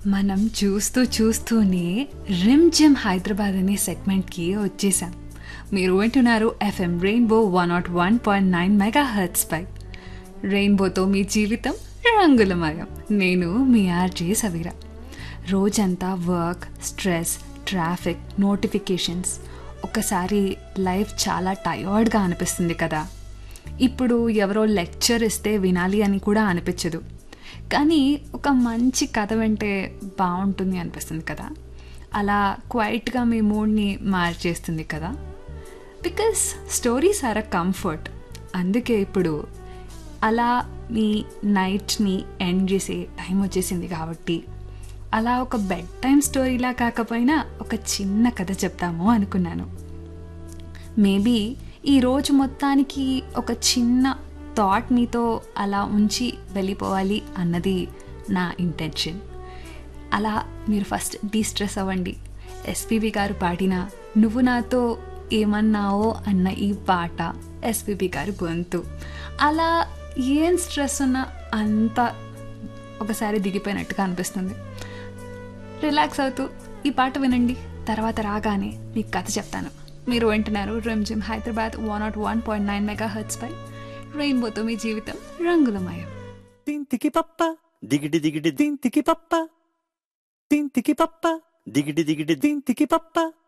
మనం చూస్తూ చూస్తూనే రిమ్ జిమ్ హైదరాబాద్ అనే సెగ్మెంట్కి వచ్చేసాం మీరు వింటున్నారు FM rainbow one not one point nine mega hertz పై రెయిన్బోతో మీ జీవితం రంగులమయం నేను మీ ఆర్జే సవీరా రోజంతా వర్క్ స్ట్రెస్ ట్రాఫిక్ నోటిఫికేషన్స్ ఒకసారి లైఫ్ చాలా టయర్డ్గా అనిపిస్తుంది కదా ఇప్పుడు ఎవరో లెక్చర్ ఇస్తే వినాలి అని కూడా అనిపించదు కానీ ఒక మంచి కథ వింటే బాగుంటుంది అనిపిస్తుంది కదా అలా క్వైట్గా మీ మూడ్ని మార్చేస్తుంది కదా because stories are a comfort అందుకే ఇప్పుడు అలా మీ నైట్ని ఎండ్ చేసే టైం వచ్చేసింది కాబట్టి అలా ఒక బెడ్ టైం స్టోరీలా కాకపోయినా ఒక చిన్న కథ చెప్తాము అనుకున్నాను మేబీ ఈ రోజు మొత్తానికి ఒక చిన్న థాట్ మీతో అలా ఉంచి వెళ్ళిపోవాలి అన్నది నా ఇంటెన్షన్ అలా మీరు ఫస్ట్ డీస్ట్రెస్ అవ్వండి ఎస్పీబి గారు పాడిన నువ్వు నాతో ఏమన్నావో అన్న ఈ పాట ఎస్పీబి గారు గొంతు అలా ఏం స్ట్రెస్ ఉన్నా అంత ఒకసారి దిగిపోయినట్టుగా అనిపిస్తుంది రిలాక్స్ అవుతూ ఈ పాట వినండి తర్వాత రాగానే మీకు కథ చెప్తాను మీరు వింటున్నారు Rimjhim Hyderabad one not one point nine mega hertz పై రెయిన్బోతో మీ జీవితం రంగులమయం తింతికి పప్ప దిగిడి దిగిడి తింతికి పప్ప తింతికి పప్ప దిగిడి దిగిడి తింతికి పప్ప